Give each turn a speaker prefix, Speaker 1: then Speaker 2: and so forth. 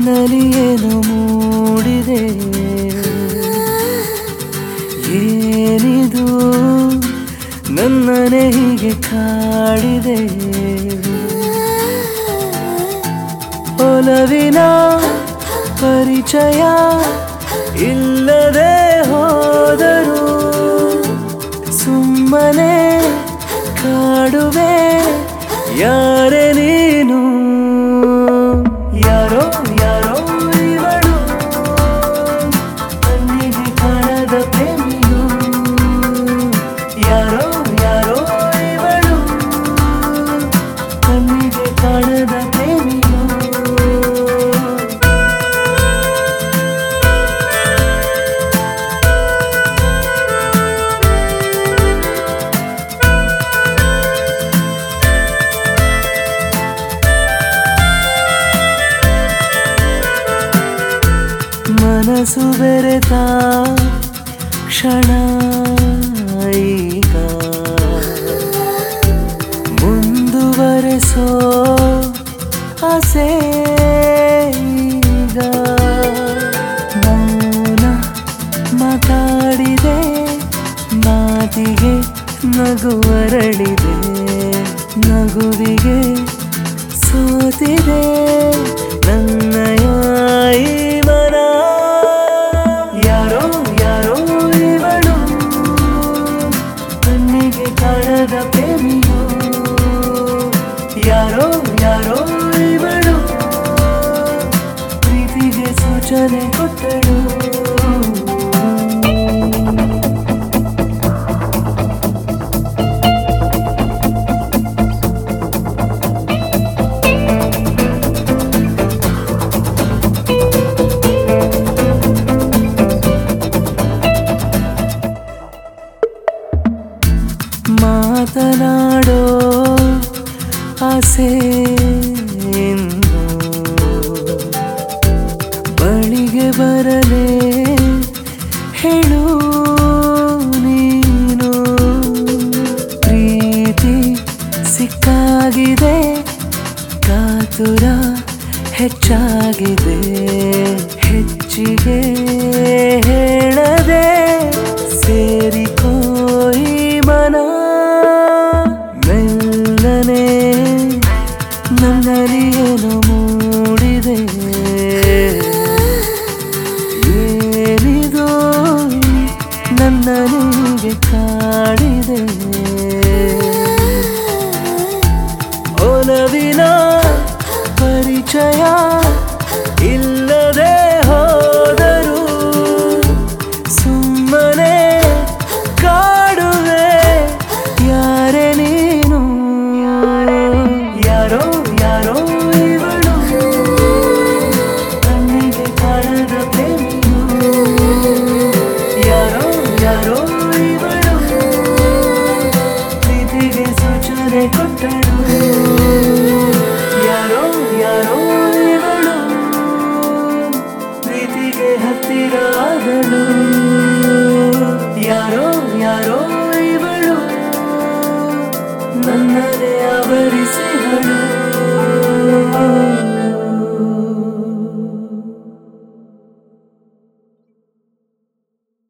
Speaker 1: ನನ್ನಲ್ಲಿ ಏನು ಮೂಡಿದೆ ಏನಿದು ನನ್ನನೆ ಹೀಗೆ ಕಾಡಿದೆ ಒಲವಿನ ಪರಿಚಯ ಇಲ್ಲದೆ ಹೋದರು ಸುಮ್ಮನೆ ಕಾಡುವೆ ಯಾರೇ ನೀನು ಯಾರೋ ಯಾರೋ ಇವಳು ಕಣ್ಣಿಗೆ ಕಾಣದ ಪ್ರೇಮಿಯು ಯಾರೋ ಯಾರೋ ಇವಳು ಕಣ್ಣಿಗೆ ಕಾಣದ ಪ್ರೇಮಿಯು ಮನಸ್ಸು ಬೆರೆತ ಕ್ಷಣ ಈಗ ಮುಂದುವರೆಸೋ ಆಸೆ ಈಗ ಮೌನ ಮಾತಾಡಿದೆ ಮಾತಿಗೆ ನಗುವರಳಿದೆ ನಗುವಿಗೆ ಸೋತಿದೆ ನನ್ನಯ ಈ ಮನ ಯಾರೋ ಯಾರೋ ಇವಳು ಕಣ್ಣಿಗೆ ಕಾಣದ ಪ್ರೇಮಿಯು ಯಾರೋ ಯಾರೋ ಇವಳು ಪ್ರೀತಿಗೆ ಸೂಚನೆ ಕೊಟ್ಟಳು ಮಾತನಾಡೋ ಆಸೆ ಇನ್ನು ಬಳಿಗೆ ಬರಲೇ ಹೇಳು ನೀನು ಪ್ರೀತಿ ಸಿಕ್ಕಾಗಿದೆ ಕಾತುರ ಹೆಚ್ಚಾಗಿದೆ ಹೆಚ್ಚಿಗೆ ಹೇಳದೆ ಸೇರಿಕೋ ಈ ಮನ ಮೆಲ್ಲನೆ ನನ್ನಲ್ಲಿ ಏನು ಮೂಡಿದೆ ಏನಿದು ನನ್ನ ನಿಗೆ ಕಾಡಿದೆ ಒಲವಿನ ಪರಿಚಯ ಇಲ್ಲದೆ ಹೋದರು ಸುಮ್ಮನೆ ಕಾಡುವೆ ಯಾರೇ ನೀನು ಯಾರೋ ಯಾರೋ ಇವಳು ಕಣ್ಣಿಗೆ ಕಾಣದ ಪ್ರೇಮಿಯು ಯಾರೋ ಯಾರೋ ಇವಳು ಪ್ರೀತಿಗೆ ಸೂಚನೆ ಕೊಟ್ಟಳು ಯಾರೋ ಯಾರೋ ಇವಳು ಪ್ರೀತಿಗೆ ಹತ್ತಿರ ಆದಳು ಯಾರೋ ಯಾರೋ ಇವಳು ನನ್ನದೇ ಆವರಿಸಿದಳು